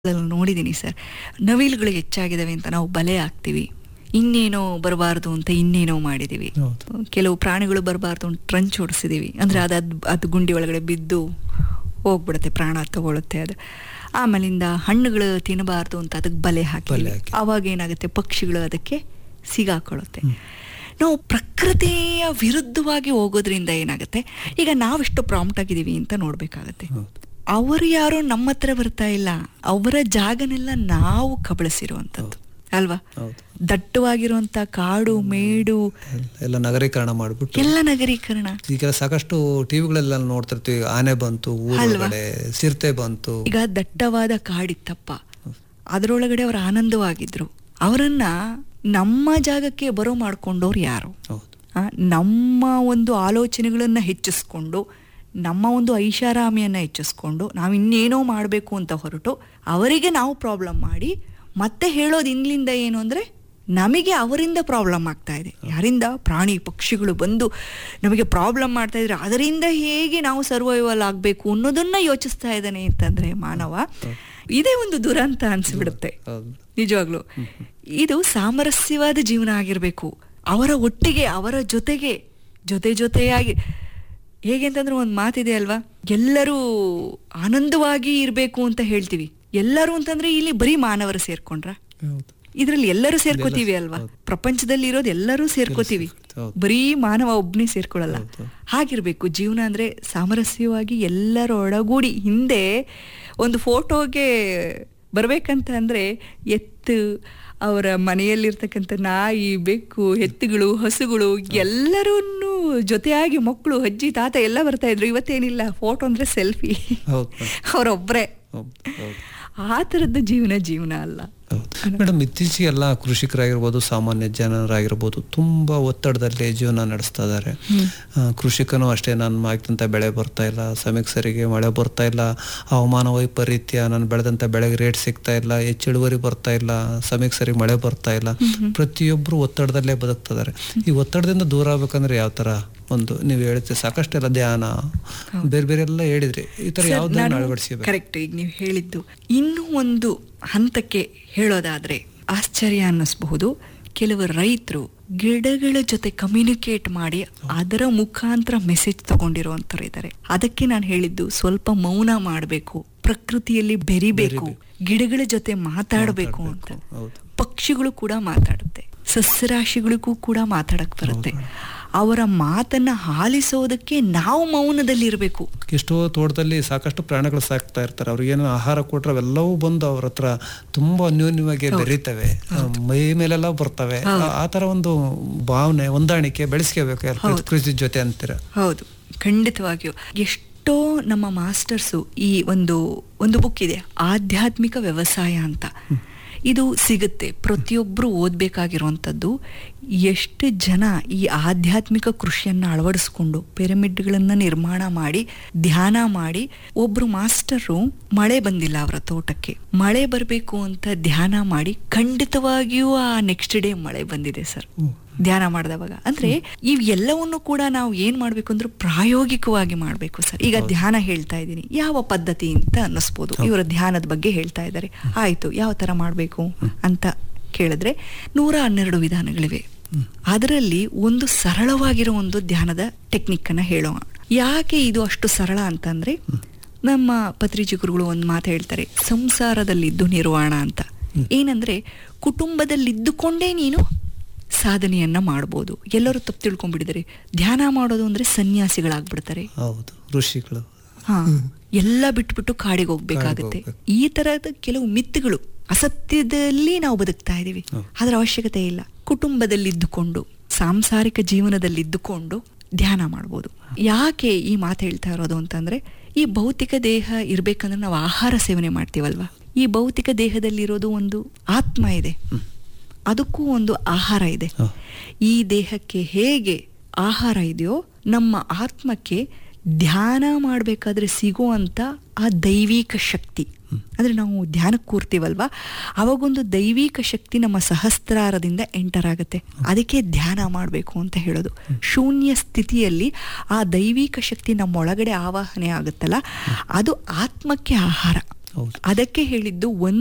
ಅದ್ರಲ್ಲಿ ನೋಡಿದ್ದೀನಿ ಸರ್ ನವಿಲುಗಳು ಹೆಚ್ಚಾಗಿದ್ದಾವೆ ಅಂತ ನಾವು ಬಲೆ ಹಾಕ್ತೀವಿ ಇನ್ನೇನೋ ಬರಬಾರ್ದು ಅಂತ ಇನ್ನೇನೋ ಮಾಡಿದೀವಿ ಹೌದು. ಕೆಲವು ಪ್ರಾಣಿಗಳು ಬರಬಾರ್ದು ಅಂತ ಟ್ರಂಚ್ ಹೊಡಿಸಿದೀವಿ ಅಂದ್ರೆ ಅದು ಅದು ಅದು ಗುಂಡಿ ಒಳಗಡೆ ಬಿದ್ದು ಹೋಗ್ಬಿಡುತ್ತೆ ಪ್ರಾಣ ತಗೊಳುತ್ತೆ ಅದು ಆಮೇಲಿಂದ ಹಣ್ಣುಗಳು ತಿನ್ನಬಾರ್ದು ಅಂತ ಅದಕ್ಕೆ ಬಲೆ ಹಾಕಿ ಬಲೆ ಹಾಕಿ. ಅವಾಗ ಏನಾಗುತ್ತೆ ಪಕ್ಷಿಗಳು ಅದಕ್ಕೆ ಸಿಗಾಕೊಳ್ಳುತ್ತೆ ನಾವು ಪ್ರಕೃತಿಯ ವಿರುದ್ಧವಾಗಿ ಹೋಗೋದ್ರಿಂದ ಏನಾಗುತ್ತೆ ಈಗ ನಾವೆಷ್ಟು ಪ್ರಾಂಪ್ಟ್ ಆಗಿದ್ದೀವಿ ಅಂತ ನೋಡ್ಬೇಕಾಗತ್ತೆ ಹೌದು. ಅವರು ಯಾರು ನಮ್ಮ ಹತ್ರ ಬರ್ತಾ ಇಲ್ಲ ಅವರ ಜಾಗನೆಲ್ಲ ನಾವು ಕಬಳಿಸಿರುವಂಥದ್ದು ಅಲ್ವಾ ಹೌದು ದಟ್ಟವಾಗಿರುವಂತ ಕಾಡು ಮೇಡು ಎಲ್ಲ- ಎಲ್ಲ ನಗರೀಕರಣ ಮಾಡ್ಬಿಟ್ಟು ಎಲ್ಲ ನಗರೀಕರಣ ಈಗ ಸಾಕಷ್ಟು ಟಿವಿಗಳೆಲ್ಲ ನೋಡ್ತಿರ್ತೀವಿ ಆನೆ ಬಂತು ಊರೊಳಗಡೆ ಚಿರತೆ ಬಂತು ಈಗ ದಟ್ಟವಾದ ಕಾಡಿತ್ತಪ್ಪ ಅದರೊಳಗಡೆ ಅವರು ಆನಂದವಾಗಿದ್ರು ಅವರನ್ನ ನಮ್ಮ ಜಾಗಕ್ಕೆ ಬರೋ ಮಾಡ್ಕೊಂಡವ್ರು ಯಾರು ಹೌದು ಆ, ನಮ್ಮ ಒಂದು ಆಲೋಚನೆಗಳನ್ನ ಹೆಚ್ಚಿಸ್ಕೊಂಡು ನಮ್ಮ ಒಂದು ಐಷಾರಾಮಿಯನ್ನ ಹೆಚ್ಚಿಸ್ಕೊಂಡು ನಾವು ಇನ್ನೇನೋ ಮಾಡಬೇಕು ಅಂತ ಹೊರಟು ಅವರಿಗೆ ನಾವು ಪ್ರಾಬ್ಲಮ್ ಮಾಡಿ ಮತ್ತೆ ಹೇಳೋದು ಇನ್ಲಿಂದ ಏನು ಅಂದರೆ ನಮಗೆ ಅವರಿಂದ ಪ್ರಾಬ್ಲಮ್ ಆಗ್ತಾ ಇದೆ ಯಾರಿಂದ ಪ್ರಾಣಿ ಪಕ್ಷಿಗಳು ಬಂದು ನಮಗೆ ಪ್ರಾಬ್ಲಮ್ ಮಾಡ್ತಾ ಇದ್ರೆ ಅದರಿಂದ ಹೇಗೆ ನಾವು ಸರ್ವೈವಲ್ ಆಗಬೇಕು ಅನ್ನೋದನ್ನ ಯೋಚಿಸ್ತಾ ಇದ್ದಾನೆ ಅಂತಂದ್ರೆ ಮಾನವ ಇದೇ ಒಂದು ದುರಂತ ಅನ್ಸ್ಬಿಡುತ್ತೆ ಹೌದು ನಿಜವಾಗ್ಲು ಇದು ಸಾಮರಸ್ಯವಾದ ಜೀವನ ಆಗಿರ್ಬೇಕು ಅವರ ಒಟ್ಟಿಗೆ ಅವರ ಜೊತೆಗೆ ಜೊತೆ ಜೊತೆಯಾಗಿ ಹೇಗೆ ಅಂತಂದ್ರೆ ಒಂದು ಮಾತಿದೆ ಅಲ್ವಾ ಎಲ್ಲರೂ ಆನಂದವಾಗಿ ಇರಬೇಕು ಅಂತ ಹೇಳ್ತೀವಿ ಎಲ್ಲರೂ ಅಂತಂದ್ರೆ ಇಲ್ಲಿ ಬರೀ ಮಾನವರು ಸೇರ್ಕೊಂಡ್ರ ಹೌದು ಇದ್ರಲ್ಲಿ ಎಲ್ಲರೂ ಸೇರ್ಕೋತೀವಿ ಅಲ್ವಾ ಪ್ರಪಂಚದಲ್ಲಿ ಇರೋದು ಎಲ್ಲರೂ ಸೇರ್ಕೋತೀವಿ ಹೌದು. ಬರೀ ಮಾನವ ಒಬ್ನೇ ಸೇರ್ಕೊಳ್ಳಲ್ಲ ಹೌದು. ಹಾಗಿರ್ಬೇಕು ಜೀವನ ಅಂದ್ರೆ ಸಾಮರಸ್ಯವಾಗಿ ಎಲ್ಲರೊಳಗೂಡಿ ಹಿಂದೆ ಒಂದು ಫೋಟೋಗೆ ಬರ್ಬೇಕಂತ ಅಂದ್ರೆ ಎತ್ತು ಅವರ ಮನೆಯಲ್ಲಿರ್ತಕ್ಕಂಥ ನಾಯಿ ಬೆಕ್ಕು ಎತ್ತುಗಳು ಹಸುಗಳು ಎಲ್ಲರನ್ನೂ ಜೊತೆಯಾಗಿ ಮಕ್ಕಳು ಅಜ್ಜಿ ತಾತ ಎಲ್ಲ ಬರ್ತಾ ಇದ್ರು ಇವತ್ತೇನಿಲ್ಲ ಫೋಟೋ ಅಂದ್ರೆ ಸೆಲ್ಫಿ ಹೌದು ಅವರೊಬ್ರೆ ಹೌದು ಹೌದು ಆ ಥರದ್ದು ಜೀವನ ಜೀವನ ಅಲ್ಲ ಹೌದು ಮೇಡಮ್ ಇತ್ತೀಚೆಗೆ ಎಲ್ಲ ಕೃಷಿಕರಾಗಿರ್ಬೋದು ಸಾಮಾನ್ಯ ಜನರಾಗಿರ್ಬೋದು ತುಂಬಾ ಒತ್ತಡದಲ್ಲಿ ಜೀವನ ನಡೆಸ್ತಾ ಇದ್ದಾರೆ ಆ, ಕೃಷಿಕನು ಅಷ್ಟೇ ನಾನು ಹಾಕಿದಂಥ ಬೆಳೆ ಬರ್ತಾ ಇಲ್ಲ ಸಮಯಕ್ಕೆ ಸರಿಗೆ ಮಳೆ ಬರ್ತಾ ಇಲ್ಲ ಹವಾಮಾನ ವೈಪರೀತ್ಯ ನಾನು ಬೆಳೆದಂಥ ಬೆಳೆಗೆ ರೇಟ್ ಸಿಗ್ತಾ ಇಲ್ಲ ಹೆಚ್ಚು ಇಳುವರಿ ಬರ್ತಾ ಇಲ್ಲ ಸಮಯಕ್ಕೆ ಸರಿಗೆ ಮಳೆ ಬರ್ತಾ ಇಲ್ಲ ಪ್ರತಿಯೊಬ್ಬರು ಒತ್ತಡದಲ್ಲೇ ಬದುಕ್ತಾ ಇದಾರೆ ಈ ಒತ್ತಡದಿಂದ ದೂರ ಆಗ್ಬೇಕಂದ್ರೆ ಯಾವ ತರ ಒಂದು ನೀವು ಹೇಳ್ತೀವಿ ಸಾಕಷ್ಟೆಲ್ಲ ಧ್ಯಾನ ಬೇರೆ ಬೇರೆ ಎಲ್ಲ ಹೇಳಿದ್ರಿ ಈ ತರ ಯಾವ್ದನ್ನ ಅಳವಡಿಸಬೇಕು ಕರೆಕ್ಟ್ ಈಗ ನೀವು ಹೇಳಿದ್ದು ಇನ್ನೂ ಒಂದು ಹಂತಕ್ಕೆ ಹೇಳೋದಾದ್ರೆ ಆಶ್ಚರ್ಯ ಅನ್ನಿಸ್ಬಹುದು ಕೆಲವು ರೈತರು ಗಿಡಗಳ ಜೊತೆ ಕಮ್ಯುನಿಕೇಟ್ ಮಾಡಿ ಅದರ ಮುಖಾಂತರ ಮೆಸೇಜ್ ತಗೊಂಡಿರುವಂತವ್ರು ಇದ್ದಾರೆ ಅದಕ್ಕೆ ನಾನು ಹೇಳಿದ್ದು ಸ್ವಲ್ಪ ಮೌನ ಮಾಡಬೇಕು ಪ್ರಕೃತಿಯಲ್ಲಿ ಬೆರಿಬೇಕು ಗಿಡಗಳ ಜೊತೆ ಮಾತಾಡಬೇಕು ಅಂತ ಹೌದು ಪಕ್ಷಿಗಳು ಕೂಡ ಮಾತಾಡುತ್ತೆ ಸಸ್ಯರಾಶಿಗಳಿಗೂ ಕೂಡ ಮಾತಾಡಕ್ ಬರುತ್ತೆ ಅವರ ಮಾತನ್ನ ಆಲಿಸೋದಕ್ಕೆ ನಾವು ಮೌನದಲ್ಲಿ ಇರಬೇಕು ಎಷ್ಟೋ ತೋಟದಲ್ಲಿ ಸಾಕಷ್ಟು ಪ್ರಾಣಿಗಳು ಸಾಕ್ತಾ ಇರ್ತಾರೆ ಅವ್ರಿಗೇನು ಆಹಾರ ಕೊಟ್ರೆ ಅವೆಲ್ಲವೂ ಬಂದು ಅವ್ರ ಹತ್ರ ತುಂಬಾ ಅನ್ಯೋನ್ಯವಾಗಿ ಬೆರೀತವೆ ಮೈ ಮೇಲೆಲ್ಲ ಬರ್ತವೆ ಆ- ಆ ತರ ಒಂದು ಭಾವನೆ ಹೊಂದಾಣಿಕೆ ಬೆಳೆಸ್ಕೋಬೇಕು ಯಾರು ಕೃಷಿ ಜೊತೆ ಅಂತೀರ ಹೌದು ಖಂಡಿತವಾಗಿಯೂ ಎಷ್ಟೋ ನಮ್ಮ ಮಾಸ್ಟರ್ಸು ಈ ಒಂದು ಒಂದು ಬುಕ್ ಇದೆ ಆಧ್ಯಾತ್ಮಿಕ ವ್ಯವಸಾಯ ಅಂತ ಇದು ಸಿಗುತ್ತೆ ಪ್ರತಿಯೊಬ್ಬರು ಓದಬೇಕಾಗಿರುವಂಥದ್ದು ಎಷ್ಟು ಜನ ಈ ಆಧ್ಯಾತ್ಮಿಕ ಕೃಷಿಯನ್ನು ಅಳವಡಿಸ್ಕೊಂಡು ಪಿರಮಿಡ್ಗಳನ್ನು ನಿರ್ಮಾಣ ಮಾಡಿ ಧ್ಯಾನ ಮಾಡಿ ಒಬ್ರು ಮಾಸ್ಟರು ಮಳೆ ಬಂದಿಲ್ಲ ಅವರ ತೋಟಕ್ಕೆ ಮಳೆ ಬರಬೇಕು ಅಂತ ಧ್ಯಾನ ಮಾಡಿ ಖಂಡಿತವಾಗಿಯೂ ಆ ನೆಕ್ಸ್ಟ್ ಡೇ ಮಳೆ ಬಂದಿದೆ ಸರ್ ಧ್ಯಾನ ಮಾಡಿದವಾಗ ಅಂದ್ರೆ ಇವ್ ಎಲ್ಲವನ್ನು ಕೂಡ ನಾವು ಏನ್ ಮಾಡ್ಬೇಕು ಅಂದ್ರೆ ಪ್ರಾಯೋಗಿಕವಾಗಿ ಮಾಡ್ಬೇಕು ಸರ್ ಈಗ ಧ್ಯಾನ ಹೇಳ್ತಾ ಇದ್ದೀನಿ ಯಾವ ಪದ್ಧತಿ ಅಂತ ಅನ್ನಿಸ್ಬೋದು ಇವರ ಧ್ಯಾನದ ಬಗ್ಗೆ ಹೇಳ್ತಾ ಇದ್ದಾರೆ ಆಯ್ತು ಯಾವ ತರ ಮಾಡ್ಬೇಕು ಅಂತ ಕೇಳಿದ್ರೆ ನೂರ ಹನ್ನೆರಡು ವಿಧಾನಗಳಿವೆ ಅದರಲ್ಲಿ ಒಂದು ಸರಳವಾಗಿರೋ ಒಂದು ಧ್ಯಾನದ ಟೆಕ್ನಿಕ್ ಅನ್ನ ಹೇಳೋಣ ಯಾಕೆ ಇದು ಅಷ್ಟು ಸರಳ ಅಂತಂದ್ರೆ ನಮ್ಮ ಪತ್ರಿಜಿ ಗುರುಗಳು ಒಂದು ಮಾತು ಹೇಳ್ತಾರೆ ಸಂಸಾರದಲ್ಲಿದ್ದು ನಿರ್ವಾಣ ಅಂತ ಏನಂದ್ರೆ ಕುಟುಂಬದಲ್ಲಿದ್ದುಕೊಂಡೇ ನೀನು ಸಾಧನೆಯನ್ನ ಮಾಡ್ಬೋದು ಎಲ್ಲರೂ ತಪ್ಪು ತಿಳ್ಕೊಂಡ್ಬಿಟ್ಟಿದ್ದಾರೆ ಧ್ಯಾನ ಮಾಡೋದು ಅಂದ್ರೆ ಸನ್ಯಾಸಿಗಳಾಗ್ಬಿಡ್ತಾರೆ ಹೌದು ಋಷಿಗಳು ಹಾ ಎಲ್ಲ ಬಿಟ್ಬಿಟ್ಟು ಕಾಡಿಗೆ ಹೋಗ್ಬೇಕಾಗತ್ತೆ ಕಾಡಿಗೆ ಈ ತರದ ಕೆಲವು ಮಿತ್ತುಗಳು ಅಸತ್ಯದಲ್ಲಿ ನಾವು ಬದುಕ್ತಾ ಇದೀವಿ ಅದರ ಅವಶ್ಯಕತೆ ಇಲ್ಲ ಕುಟುಂಬದಲ್ಲಿದ್ದುಕೊಂಡು ಸಾಂಸಾರಿಕ ಜೀವನದಲ್ಲಿದ್ದುಕೊಂಡು ಧ್ಯಾನ ಮಾಡ್ಬೋದು ಯಾಕೆ ಈ ಮಾತು ಹೇಳ್ತಾ ಇರೋದು ಅಂತಂದ್ರೆ ಈ ಭೌತಿಕ ದೇಹ ಇರ್ಬೇಕಂದ್ರೆ ನಾವು ಆಹಾರ ಸೇವನೆ ಮಾಡ್ತೀವಲ್ವಾ ಈ ಭೌತಿಕ ದೇಹದಲ್ಲಿರೋದು ಒಂದು ಆತ್ಮ ಇದೆ ಅದಕ್ಕೂ ಒಂದು ಆಹಾರ ಇದೆ ಹ. ಈ ದೇಹಕ್ಕೆ ಹೇಗೆ ಆಹಾರ ಇದೆಯೋ ನಮ್ಮ ಆತ್ಮಕ್ಕೆ ಧ್ಯಾನ ಮಾಡಬೇಕಾದ್ರೆ ಸಿಗುವಂತ ಆ ದೈವಿಕ ಶಕ್ತಿ ಅಂದ್ರೆ ನಾವು ಧ್ಯಾನಕ್ಕೆ ಕೂರ್ತೀವಲ್ವಾ ಅವಾಗೊಂದು ದೈವಿಕ ಶಕ್ತಿ ನಮ್ಮ ಸಹಸ್ರಾರದಿಂದ ಎಂಟರ್ ಆಗುತ್ತೆ ಅದಕ್ಕೆ ಧ್ಯಾನ ಮಾಡಬೇಕು ಅಂತ ಹೇಳೋದು ಶೂನ್ಯ ಸ್ಥಿತಿಯಲ್ಲಿ ಆ ದೈವಿಕ ಶಕ್ತಿ ನಮ್ಮ ಒಳಗಡೆ ಆವಾಹನೆ ಆಗುತ್ತಲ್ಲ ಅದು ಆತ್ಮಕ್ಕೆ ಆಹಾರ ಹೌದು ಅದಕ್ಕೆ ಹೇಳಿದ್ದು ಒಂದು